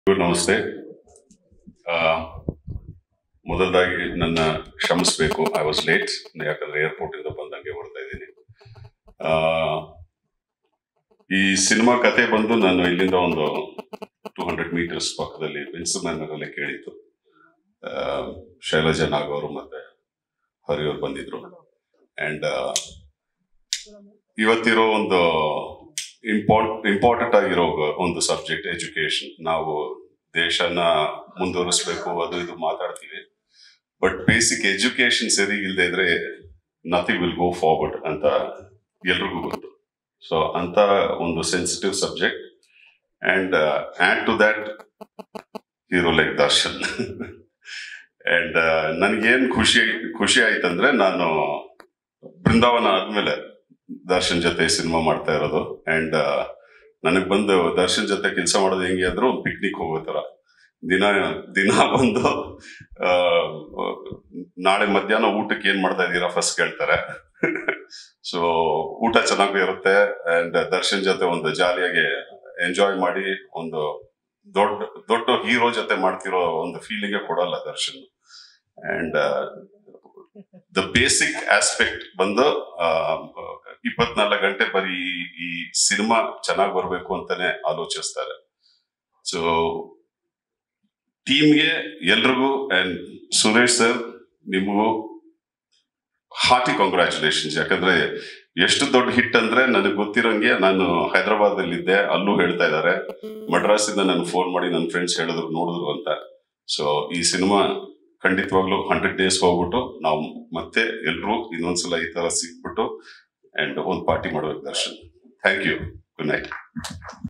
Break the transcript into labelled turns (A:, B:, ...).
A: ನಮಸ್ತೆ ಆ, ಮೊದಲದಾಗಿ ನನ್ನ ಕ್ಷಮಿಸ್ಬೇಕು ಐ ವಾಸ್ ಲೇಟ್ ಯಾಕಂದ್ರೆ ಏರ್ಪೋರ್ಟ್ ಇಂದ ಬಂದಂಗೆ ಬರ್ತಾ ಇದ್ದೀನಿ ಆ, ಈ ಸಿನಿಮಾ ಕತೆ ಬಂದು ನಾನು ಇಲ್ಲಿಂದ ಒಂದು ಟೂ ಹಂಡ್ರೆಡ್ ಮೀಟರ್ಸ್ ಪಕ್ಕದಲ್ಲಿ ವಿನ್ಸ್ಮನ್ನರಲ್ಲೇ ಕೇಳಿತ್ತು ಆ, ಶೈಲಜಾ ನಾಗ್ ಅವರು ಮತ್ತೆ ಹರಿಯವ್ರು ಬಂದಿದ್ರು ಅಂಡ್ ಇವತ್ತಿರೋ ಒಂದು ಇಂಪಾರ್ಟ್ ಇಂಪಾರ್ಟೆಂಟ್ ಆಗಿರೋ ಒಂದು ಸಬ್ಜೆಕ್ಟ್ ಎಜುಕೇಶನ್ ನಾವು ದೇಶನ ಮುಂದುವರಿಸ್ಬೇಕು ಅದು ಇದು ಮಾತಾಡ್ತೀವಿ ಬಟ್ ಬೇಸಿಕ್ ಎಜುಕೇಶನ್ ಸರಿ ಇಲ್ಲದೆ ಇದ್ರೆ ನಥಿಂಗ್ ವಿಲ್ ಗೋ ಫಾರ್ವರ್ಡ್ ಅಂತ ಎಲ್ರಿಗೂ ಗೊತ್ತು ಸೊ ಅಂತ ಒಂದು sensitive subject and add to that hero like Darshan and ನನಗೇನು ಖುಷಿ ಖುಷಿ ಆಯ್ತಂದ್ರೆ ನಾನು ಬೃಂದಾವನ ಆದ್ಮೇಲೆ ದರ್ಶನ್ ಜೊತೆ ಸಿನಿಮಾ ಮಾಡ್ತಾ ಇರೋದು ಅಂಡ್ ನನಗ್ ಬಂದು ದರ್ಶನ್ ಜೊತೆ ಕೆಲಸ ಮಾಡೋದು ಹೆಂಗೆ ಅಂದ್ರೆ ಒಂದು ಪಿಕ್ನಿಕ್ ಹೋಗೋ ತರ ದಿನ ದಿನ ಬಂದು ಆ, ನಾಳೆ ಮಧ್ಯಾಹ್ನ ಊಟಕ್ಕೆ ಏನ್ ಮಾಡ್ತಾ ಇದ್ದೀರಾ ಫಸ್ಟ್ ಕೇಳ್ತಾರೆ ಸೊ ಊಟ ಚೆನ್ನಾಗೂ ಇರುತ್ತೆ ಅಂಡ್ ದರ್ಶನ್ ಜೊತೆ ಒಂದು ಜಾಲಿಯಾಗಿ ಎಂಜಾಯ್ ಮಾಡಿ ಒಂದು ದೊಡ್ಡ ದೊಡ್ಡ ಹೀರೋ ಜೊತೆ ಮಾಡ್ತಿರೋ ಒಂದು ಫೀಲಿಂಗ್ ಕೊಡಲ್ಲ Darshan and the basic aspect ಬಂದು ಇಪ್ಪತ್ನಾಲ್ಕು ಗಂಟೆ ಬರೀ ಈ- ಈ ಸಿನಿಮಾ ಚೆನ್ನಾಗಿ ಬರಬೇಕು ಅಂತಾನೆ ಆಲೋಚಿಸ್ತಾರೆ ಸೊ ಟೀಮ್ಗೆ ಎಲ್ರಿಗೂ ಅಂಡ್ ಸುರೇಶ್ ಸರ್ ನಿಮಗೂ ಹಾರ್ಟಿ ಕಾಂಗ್ರ್ಯಾಚುಲೇಷನ್ಸ್ ಯಾಕಂದ್ರೆ ಎಷ್ಟು ದೊಡ್ಡ ಹಿಟ್ ಅಂದ್ರೆ ನನಗೆ ಗೊತ್ತಿರೋಂಗೆ ನಾನು ಹೈದರಾಬಾದ್ ಅಲ್ಲಿ ಇದ್ದೆ ಅಲ್ಲೂ ಹೇಳ್ತಾ ಇದ್ದಾರೆ ಮಡ್ರಾಸ್ ಇಂದ ನನ್ಗೆ ಫೋನ್ ಮಾಡಿ ನನ್ನ ಫ್ರೆಂಡ್ಸ್ ಹೇಳಿದ್ರು ನೋಡಿದ್ರು ಅಂತ ಸೊ ಈ ಸಿನಿಮಾ ಖಂಡಿತವಾಗ್ಲೂ ಹಂಡ್ರೆಡ್ ಡೇಸ್ ಹೋಗ್ಬಿಟ್ಟು ನಾವು ಮತ್ತೆ ಎಲ್ರು ಇನ್ನೊಂದ್ಸಲ ಈ ತರ ಸಿಕ್ಬಿಟ್ಟು ಅಂಡ್ ಒಂದು ಪಾರ್ಟಿ ಮಾಡ್ಬೇಕು Darshan thank you good night